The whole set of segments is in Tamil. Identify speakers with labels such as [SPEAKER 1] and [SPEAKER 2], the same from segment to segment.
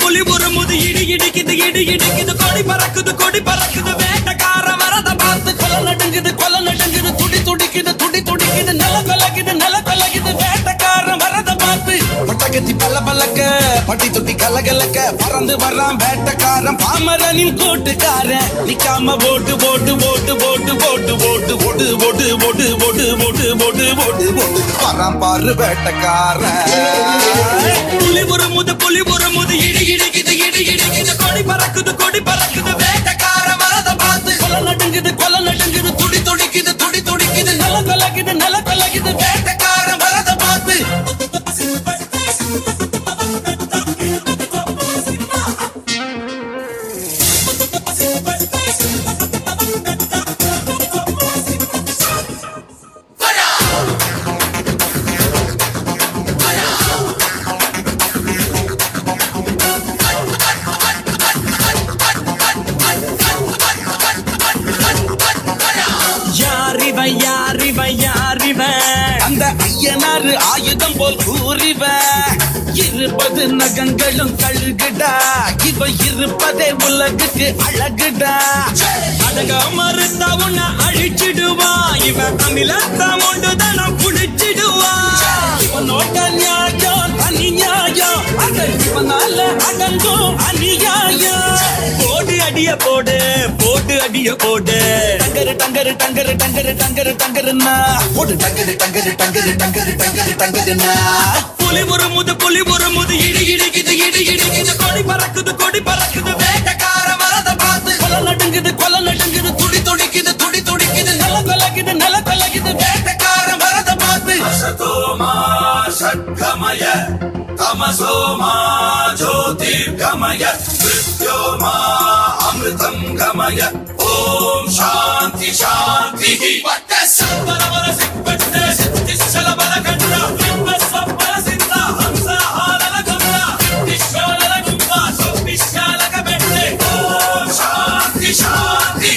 [SPEAKER 1] புலி உருமுது இடி இடிக்குது இடி இடிக்குது கொடி பறக்குது கொடி பறக்குது வேட்டக்கார வரத பார்த்து கொல நடுங்குது கொல நடுங்குது துடி துடிக்குது துடி துடிக்குது நில கொலகுது நில கொலகுது வேட்டக்கார வரத பார்த்து
[SPEAKER 2] பட்டகத்தி பல்ல பல்லக்க பட்டி தொட்டி கலகலக்க பறந்து வர்றான் வேட்டக்காரன் பாமரனின் கூட்டுக்காரன் நிக்காம ஓட்டு ஓட்டு ஓட்டு ஓட்டு ஓட்டு ஓட்டு ஓட்டு ஓட்டு ஓட்டு ஓட்டு ஓட்டு ஓட்டு ஓட்டு ஓட்டு வரான் பாரு வேட்டக்காரன்
[SPEAKER 1] புலி உருமுது புலி உருமுது இடி இடிக்குது இடி இடிக்குது கொடி பறக்குது கொடி பறக்குது வேட்டக்கார வரத பார்த்து கொல நடுங்குது கொல நடுங்குது துடி துடிக்குது துடி துடிக்குது நில கொலகுது நில கொலகுது வேட்டக்கார வரத பார்த்து யாரிவன் யாரிவன் யாரிவன்
[SPEAKER 2] அந்த ஐயனாரு ஆயுதம் போல் கூறிவ இருபது நகங்களும் கழுகுடா இவ இருப்பதே உலகுக்கு அழகுடா
[SPEAKER 1] அடங்க மறுத்தா உன்னை அழிச்சிடுவா இவன் தமிழத்த ஒன்று தானம் குடிச்சிடுவா
[SPEAKER 2] இவனோட நியாயம் தனி நியாயம்
[SPEAKER 1] அது இவனால அடங்கும் அநியாயம் போடு அடிய போடு போட்டு அடிய போடு
[SPEAKER 2] டங்கரு டங்கரு டங்கரு டங்கரு டங்கரு டங்கருன்னா போடு டங்கரு டங்கரு டங்கரு டங்கரு டங்கரு டங்கருன்னா
[SPEAKER 1] புலி ஒரு முது புலி ஒரு முது இடி இடிக்குது இடி இடிக்குது கொடி பறக்குது கொடி பறக்குது வேட்டக்கார வரத பார்த்து கொல நடுங்குது கொல நடுங்குது துடி துடிக்குது துடி துடிக்குது நில கொலகுது நில கொலகுது வேட்டக்கார வரத பார்த்து
[SPEAKER 2] சதோமா ஷட்கமய தமசோமா ஜோதிர்கமய மிருத்யோமா அமிர்தம் கமய ஓம் சாந்தி சாந்தி
[SPEAKER 1] வட்ட சம்பரவர சிப்பட்ட சித்தி சலபல கண்ட பிம்ப சப்பர சித்த ஹம்ச ஹாலல கமல விஸ்வலல கும்ப சுபிஷாலக பெட்டே ஓம்
[SPEAKER 2] சாந்தி சாந்தி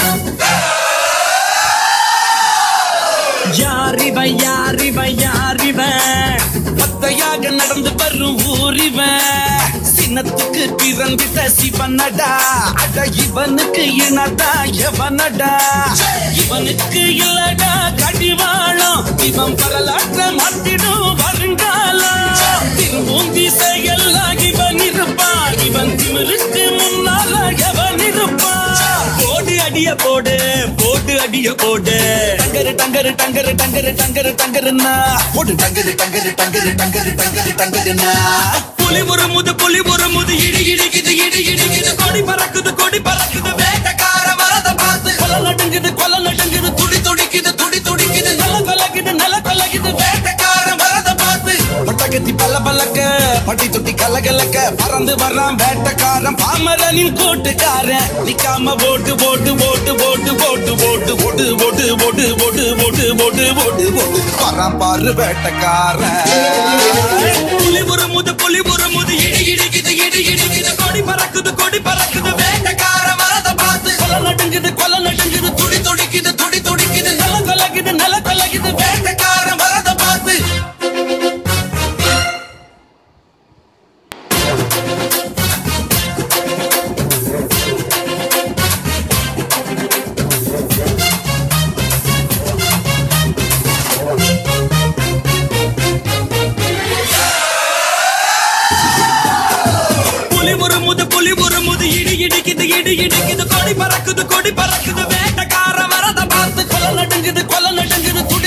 [SPEAKER 1] யாரிவன் யாரிவன் யாரிவன்
[SPEAKER 2] பத்தையாக நடந்து வரும் ஊரிவன் சின்னத்துக்கு பிறந்திட்ட சிவனடா அட இவனுக்கு இனடா எவனடா
[SPEAKER 1] இவனுக்கு இல்லடா கடிவாளம் இவன் வரலாற்ற மாத்திடும் வருங்காலம் திரும்பும் திசையெல்லாம் இவன் இருப்பான் இவன் திமிருக்கு முன்னால எவன் இருப்பான் போடு அடிய போடு போட்டு அடிய போடு
[SPEAKER 2] டங்கரு டங்கரு டங்கரு டங்கரு டங்கரு டங்கருன்னா போடு டங்கரு டங்கரு டங்கரு டங்கரு டங்கரு டங்கருன்னா
[SPEAKER 1] புலி ஒரு முது புலி ஒரு முது இடி இடிக்குது இடி இடிக்குது கொடி பறக்குது கொடி பறக்குது வேட்டக்கார வரத பார்த்து கொல நடுங்குது கொல நடுங்குது துடி துடிக்குது துடி துடிக்குது நில கொலகுது நில கொலகுது வேட்டக்கார வரத பார்த்து
[SPEAKER 2] பட்டகத்தி பல்ல பல்லக்க பட்டி தொட்டி கலகலக்க பறந்து வர்றான் வேட்டக்காரன் பாமரனின் கூட்டுக்காரன் நிக்காம ஓட்டு ஓட்டு ஓட்டு ஓட்டு ஓட்டு ஓட்டு ஓட்டு ஓட்டு ஓட்டு ஓட்டு ஓட்டு ஓட்டு ஓட்டு ஓட்டு வரான் பாரு வேட்டக்காரன்
[SPEAKER 1] புலி ஒரு முது புலி ஒரு முது இடி இடிக்குது இடி இடிக்குது கொடி பறக்குது கொடி பறக்குது வேட்டக்கார வரத பார்த்து கொல நடுங்குது கொல நடுங்குது துடி துடிக்குது துடி துடிக்குது நில கொலகுது நில கொலகுது வேட்டக்கார வரத பார்த்து புலி ஒரு முது புலி ஒரு முது இடி இடிக்குது இடி இடிக்குது கொடி பறக்குது கொடி பறக்குது வேட்டக்கார வரத பார்த்து கொல நடுங்குது கொல நடுங்குது துடி